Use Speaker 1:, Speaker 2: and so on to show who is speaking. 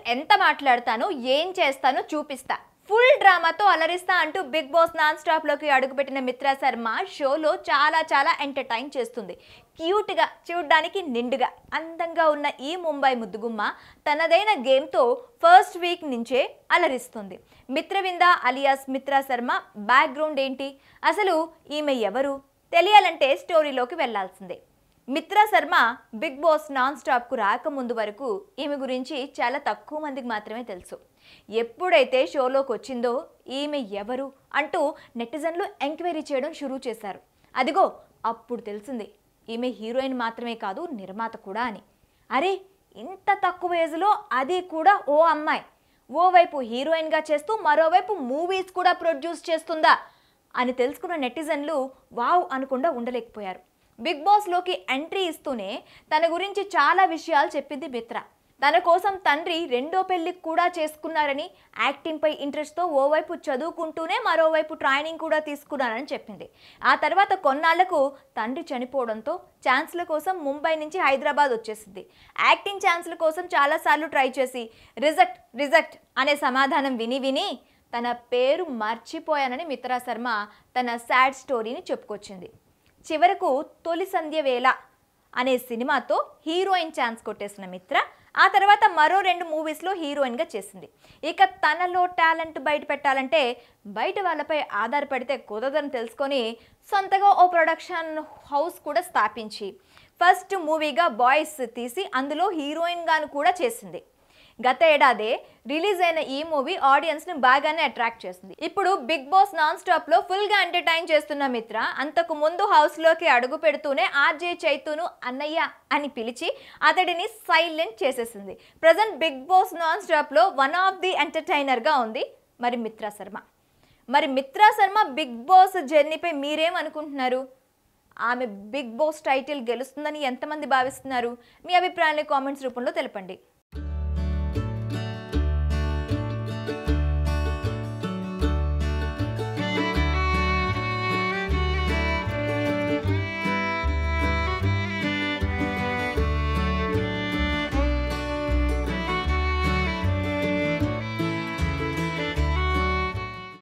Speaker 1: ఎంత మాట్లాడతాను ఏం చేస్తానో చూపిస్తా ఫుల్ డ్రామాతో అలరిస్తా అంటూ బిగ్ బాస్ నాన్ స్టాప్లోకి అడుగుపెట్టిన మిత్రా శర్మ షోలో చాలా చాలా ఎంటర్టైన్ చేస్తుంది క్యూట్గా చూడ్డానికి నిండుగా అందంగా ఉన్న ఈ ముంబై ముద్దుగుమ్మ తనదైన గేమ్తో ఫస్ట్ వీక్ నుంచే అలరిస్తుంది మిత్రవింద అలియాస్ మిత్రా శర్మ బ్యాక్గ్రౌండ్ ఏంటి అసలు ఈమె ఎవరు తెలియాలంటే స్టోరీలోకి వెళ్లాల్సిందే Mitra Sharma Bigg Boss non స్టాప్కు రాకముందు వరకు ఈమె గురించి చాలా తక్కువ మందికి మాత్రమే తెలుసు ఎప్పుడైతే షోలోకి వచ్చిందో ఈమె ఎవరు అంటూ నెటిజన్లు ఎంక్వైరీ చేయడం షురూ చేశారు అదిగో అప్పుడు తెలిసింది ఈమె హీరోయిన్ మాత్రమే కాదు నిర్మాత కూడా అని అరే ఇంత తక్కువ ఏజ్లో అది కూడా ఓ అమ్మాయి ఓవైపు హీరోయిన్గా చేస్తూ మరోవైపు మూవీస్ కూడా ప్రొడ్యూస్ చేస్తుందా అని తెలుసుకున్న నెటిజన్లు వావ్ అనకుండా ఉండలేకపోయారు బిగ్ బాస్లోకి ఎంట్రీ ఇస్తూనే తన గురించి చాలా విషయాలు చెప్పింది మిత్ర తన కోసం తండ్రి రెండో పెళ్లికి కూడా చేసుకున్నారని యాక్టింగ్పై ఇంట్రెస్ట్తో ఓవైపు చదువుకుంటూనే మరోవైపు ట్రైనింగ్ కూడా తీసుకున్నారని చెప్పింది ఆ తర్వాత కొన్నాళ్లకు తండ్రి చనిపోవడంతో ఛాన్స్ల కోసం ముంబై నుంచి హైదరాబాద్ వచ్చేసింది యాక్టింగ్ ఛాన్స్ల కోసం చాలాసార్లు ట్రై చేసి రిజెక్ట్ రిజెక్ట్ అనే సమాధానం విని విని తన పేరు మర్చిపోయానని మిత్రా శర్మ తన సాడ్ స్టోరీని చెప్పుకొచ్చింది చివరకు తొలి సంధ్య వేళ అనే సినిమాతో హీరోయిన్ ఛాన్స్ కొట్టేసిన మిత్ర ఆ తర్వాత మరో రెండు మూవీస్లో హీరోయిన్గా చేసింది ఇక తనలో టాలెంట్ బయట పెట్టాలంటే బయట వాళ్ళపై ఆధారపడితే కుదరదని తెలుసుకొని సొంతగా ఓ ప్రొడక్షన్ హౌస్ కూడా స్థాపించి ఫస్ట్ మూవీగా బాయ్స్ తీసి అందులో హీరోయిన్గాను కూడా చేసింది గత ఏడాదే రిలీజ్ అయిన ఈ మూవీ ఆడియన్స్ ని బాగానే అట్రాక్ట్ చేసింది ఇప్పుడు బిగ్ బాస్ నాన్ స్టాప్ లో ఫుల్ గా ఎంటర్టైన్ చేస్తున్న మిత్ర అంతకు ముందు హౌస్ లోకి అడుగు పెడుతూనే ఆర్జే చైతును అన్నయ్య అని పిలిచి అతడిని సైలెంట్ చేసేసింది present Bigg Boss non stop లో వన్ ఆఫ్ ది ఎంటర్టైనర్ గా ఉంది మరి మిత్రా శర్మ మరి మిత్రా శర్మ బిగ్ బాస్ జర్నీపై మీరేం అనుకుంటున్నారు ఆమె బిగ్ బాస్ టైటిల్ గెలుస్తుందని ఎంతమంది భావిస్తున్నారు మీ అభిప్రాయాన్ని కామెంట్స్ రూపంలో తెలపండి